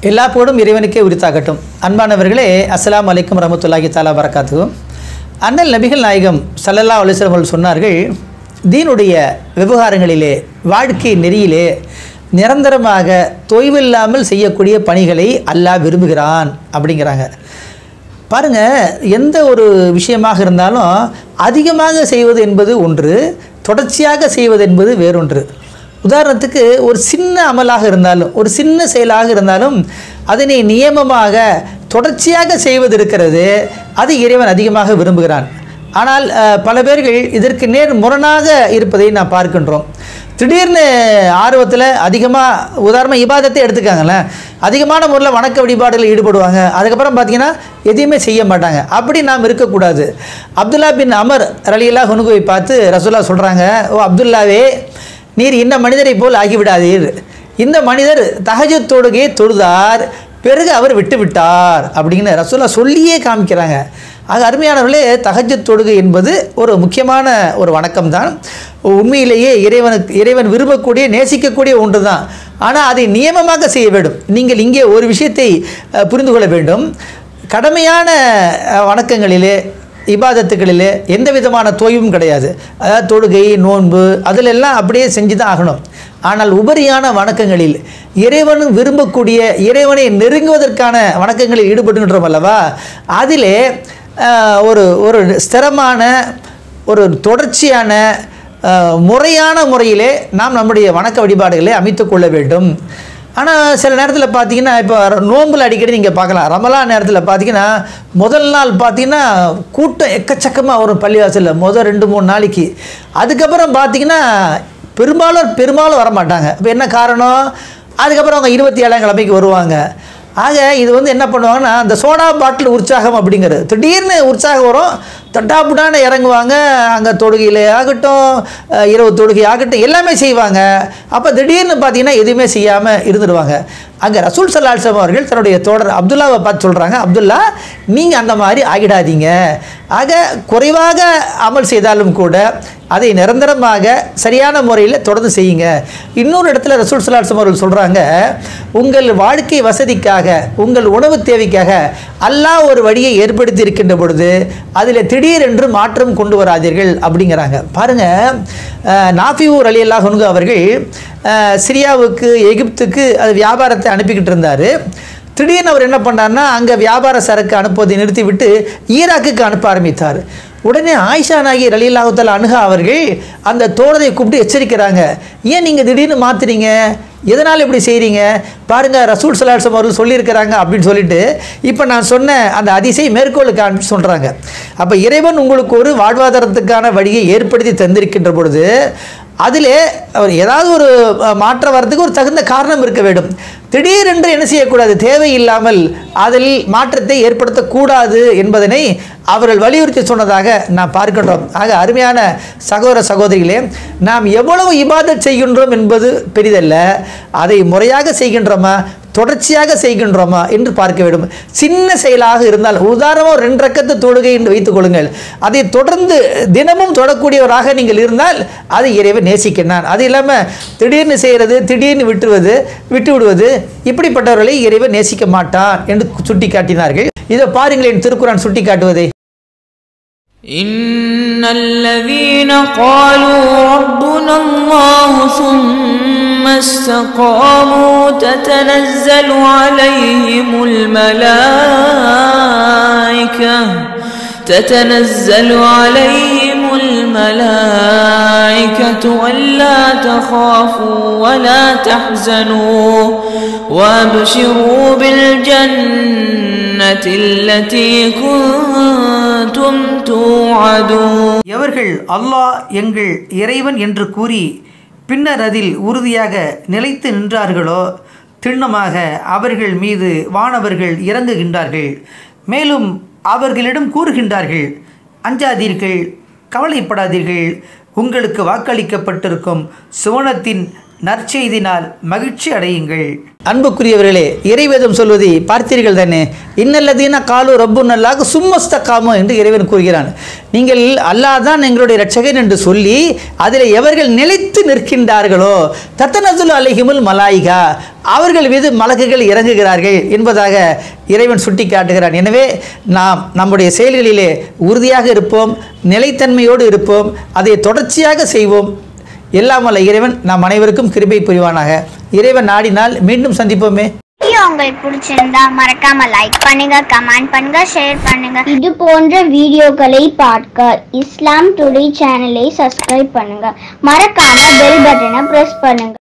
எல்லா புகழும் இறைவனுக்கே உரித்தாகட்டும் அன்பானவர்களே அஸ்ஸலாமு அலைக்கும் ரஹமத்துல்லாஹி தாலா வரகாத்து அண்ணல் நபிகள் நாயகம் சல்லல்லா அலிஸ்லம் அவர்கள் சொன்னார்கள் தீனுடைய விவகாரங்களிலே வாழ்க்கை நெறியிலே நிரந்தரமாக தொய்வில்லாமல் செய்யக்கூடிய பணிகளை அல்லாஹ் விரும்புகிறான் அப்படிங்கிறாங்க பாருங்க எந்த ஒரு விஷயமாக இருந்தாலும் அதிகமாக செய்வது என்பது ஒன்று தொடர்ச்சியாக செய்வது என்பது வேறொன்று உதாரணத்துக்கு ஒரு சின்ன அமலாக இருந்தாலும் ஒரு சின்ன செயலாக இருந்தாலும் அதனை நியமமாக தொடர்ச்சியாக செய்வது இருக்கிறது அது இறைவன் அதிகமாக விரும்புகிறான் ஆனால் அஹ், பல பேர்கள் இதற்கு நேர் முரணாக இருப்பதை நாம் பார்க்கின்றோம் திடீர்னு ஆர்வத்தில் அதிகமாக உதாரணமாக இபாதத்தை எடுத்துக்காங்களேன் அதிகமான முறையில் வணக்க வழிபாடுகளில் ஈடுபடுவாங்க அதுக்கப்புறம் பார்த்தீங்கன்னா எதையுமே செய்ய மாட்டாங்க அப்படி நாம் இருக்கக்கூடாது அப்துல்லா பின் அமர் ரலியல்லா ஹுனுகுவை பார்த்து ரசூல்லா சொல்கிறாங்க ஓ அப்துல்லாவே நீர் இந்த மனிதரை போல் ஆகிவிடாதீர் இந்த மனிதர் தஹஜத் தொழுகையை தொழுதார் பிறகு அவர் விட்டு விட்டார் அப்படின்னு ரசூல்லா சொல்லியே காமிக்கிறாங்க ஆக அருமையானவர்களே தஹஜத் தொழுகை என்பது ஒரு முக்கியமான ஒரு வணக்கம் தான் உண்மையிலேயே இறைவனுக்கு இறைவன் விரும்பக்கூடிய நேசிக்கக்கூடிய ஒன்று தான் ஆனால் அதை நியமமாக செய்ய வேண்டும் நீங்கள் இங்கே ஒரு விஷயத்தை அஹ், புரிந்து கொள்ள வேண்டும் கடமையான அஹ், வணக்கங்களிலே இபாதத்துகளிலே எந்த விதமான தோய்வும் கிடையாது அதாவது தொழுகை நோன்பு அதிலெல்லாம் அப்படியே செஞ்சு தான் ஆகணும் ஆனால் உபரியான வணக்கங்களில் இறைவன் விரும்பக்கூடிய இறைவனை நெருங்குவதற்கான வணக்கங்களில் ஈடுபட்டுகின்றோம் அல்லவா அதிலே ஆஹ், ஒரு ஒரு ஸ்திரமான ஒரு தொடர்ச்சியான ஆஹ், முறையான முறையிலே நாம் நம்முடைய வணக்க வழிபாடுகளை அமைத்து கொள்ள வேண்டும் ஆனால் சில நேரத்தில் பார்த்தீங்கன்னா இப்போ நோம்பில் அடிக்கடி நீங்கள் பார்க்கலாம் ரமலான் நேரத்தில் பார்த்தீங்கன்னா முதல் நாள் பார்த்தீங்கன்னா கூட்டம் எக்கச்சக்கமாக வரும் பள்ளிவாசலில் முதல் ரெண்டு மூணு நாளைக்கு அதுக்கப்புறம் பார்த்தீங்கன்னா பெரும்பாலும் பெரும்பாலும் வரமாட்டாங்க இப்போ என்ன காரணம் அதுக்கப்புறம் அவங்க இருபத்தி ஏழாம் கிழமைக்கு வருவாங்க ஆக இது வந்து என்ன பண்ணுவாங்கன்னா அந்த சோடா பாட்டில் உற்சாகம் அப்படிங்கிறது திடீர்னு உற்சாகம் வரும் தட்டாப்புடான்னு இறங்குவாங்க அங்கே தொடுகையில் ஆகட்டும் அஹ், இரவு தொடுகை ஆகட்டும் எல்லாமே செய்வாங்க அப்போ திடீர்னு பார்த்தீங்கன்னா எதுவுமே செய்யாமல் இருந்துடுவாங்க அங்கே ரசூல் சல்லால்சம் அவர்கள் தன்னுடைய தோழர் அப்துல்லாவை பார்த்து சொல்கிறாங்க அப்துல்லா நீங்கள் அந்த மாதிரி ஆகிடாதீங்க ஆக குறைவாக அமல் செய்தாலும் கூட அதை நிரந்தரமாக சரியான முறையில் தொடர்ந்து செய்யுங்க இன்னொரு இடத்துல ரசூல் சல்லால்சம் அவர்கள் சொல்கிறாங்க உங்கள் வாழ்க்கை வசதிக்காக உங்கள் உணவு தேவைக்காக அல்லாஹ் ஒரு வழியை ஏற்படுத்தி இருக்கின்ற பொழுது அதில் திடீரென்று மாற்றம் கொண்டு வராதீர்கள் அப்படிங்கிறாங்க பாருங்கள் நாஃபியூர் அலி அல்லாஹ் அவர்கள் அஹ், சிரியாவுக்கு எகிப்துக்கு அது வியாபாரத்தை அனுப்பிக்கிட்டு இருந்தார் திடீர்னு அவர் என்ன பண்ணார்னா அங்கே வியாபார சரக்கு அனுப்புவதை நிறுத்திவிட்டு ஈராக்குக்கு அனுப்ப ஆரம்பித்தார் உடனே ஆயிஷா நாகி ரலியல்லாஹுத்தல் அணுகா அவர்கள் அந்த தோழரை கூப்பிட்டு எச்சரிக்கிறாங்க ஏன் நீங்கள் திடீர்னு மாத்துறீங்க எதனால் இப்படி செய்கிறீங்க பாருங்கள் ரசூல் சலாட்சம் அவர்கள் சொல்லியிருக்கிறாங்க அப்படின்னு சொல்லிட்டு இப்போ நான் சொன்ன அந்த அதிசை மேற்கோளுக்கு காண்பி சொல்கிறாங்க அப்போ இறைவன் உங்களுக்கு ஒரு வாழ்வாதாரத்துக்கான வழியை ஏற்படுத்தி தந்திருக்கின்ற பொழுது அதிலே அவர் ஏதாவது ஒரு அஹ், மாற்றம் வர்றதுக்கு ஒரு தகுந்த காரணம் இருக்க வேண்டும் திடீரென்று என்ன செய்யக்கூடாது தேவையில்லாமல் அதில் மாற்றத்தை ஏற்படுத்தக்கூடாது என்பதனை அவர்கள் வலியுறுத்தி சொன்னதாக நாம் பார்க்கின்றோம் ஆக அருமையான சகோதர சகோதரிகளே நாம் எவ்வளவு இபாதத் செய்கின்றோம் என்பது பெரிதல்ல அதை முறையாக செய்கின்றோமா தொடர்ச்சியாக செய்கின்றோமா என்று பார்க்க வேண்டும் சின்ன செயலாக இருந்தால் உதாரணமாக ஒரு ரெண்டு ரக்கத்து தொழுகை என்று வைத்துக் கொள்ளுங்கள் அதை தொடர்ந்து தினமும் தொடக்கூடியவராக நீங்கள் இருந்தால் அது இறைவன் நேசிக்கின்றான் அது இல்லாமல் திடீர்னு செய்கிறது திடீர்னு விட்டுருவது விட்டு விடுவது இப்படிப்பட்டவர்களை இறைவன் நேசிக்க மாட்டான் என்று சுட்டி காட்டினார்கள் இதை பாருங்களேன் திருக்குறான் சுட்டி காட்டுவதை إن الذين قالوا ربنا الله ثم استقاموا تتنزل عليهم الملائكة تتنزل عليهم الملائكة ألا تخافوا ولا تحزنوا وابشروا بالجنة التي كنتم توعدون எவர்கள் அல்லாஹ் எங்கள் இறைவன் என்று கூறி பின்னர் அதில் உறுதியாக நிலைத்து நின்றார்களோ திண்ணமாக அவர்கள் மீது வானவர்கள் இறங்குகின்றார்கள் மேலும் அவர்களிடம் கூறுகின்றார்கள் அஞ்சாதீர்கள் கவலைப்படாதீர்கள் உங்களுக்கு வாக்களிக்கப்பட்டிருக்கும் சுவனத்தின் நற்செய்தினால் மகிழ்ச்சி அடையுங்கள் அன்புக்குரியவர்களே இறைவேதம் சொல்வதை பார்த்தீர்கள் தானே இன்னல்லதீன காலு ரப்பு நல்லாக சும்மஸ்த காமோ என்று இறைவன் கூறுகிறான் நீங்கள் அல்லாஹ் தான் எங்களுடைய இரட்சகன் என்று சொல்லி அதில் எவர்கள் நிலைத்து நிற்கின்றார்களோ தத்தனதுல் அலைஹிமுல் மலாயிகா அவர்கள் மீது மலக்குகள் இறங்குகிறார்கள் என்பதாக இறைவன் சுட்டி காட்டுகிறான் எனவே நாம் நம்முடைய செயல்களிலே உறுதியாக இருப்போம் நிலைத்தன்மையோடு இருப்போம் அதை தொடர்ச்சியாக செய்வோம் எல்லாம் வல்ல இறைவன் நாம் அனைவருக்கும் கிருபை புரிவானாக இறைவன் நாடினால் மீண்டும் சந்திப்போமே வீடியோ உங்களுக்கு பிடிச்சிருந்தா மறக்காம லைக் பண்ணுங்க கமெண்ட் பண்ணுங்க ஷேர் பண்ணுங்க இது போன்ற வீடியோக்களை பார்க்க இஸ்லாம் டுடே சேனலை சப்ஸ்கிரைப் பண்ணுங்க மறக்காம பெல் பட்டனை பிரஸ் பண்ணுங்க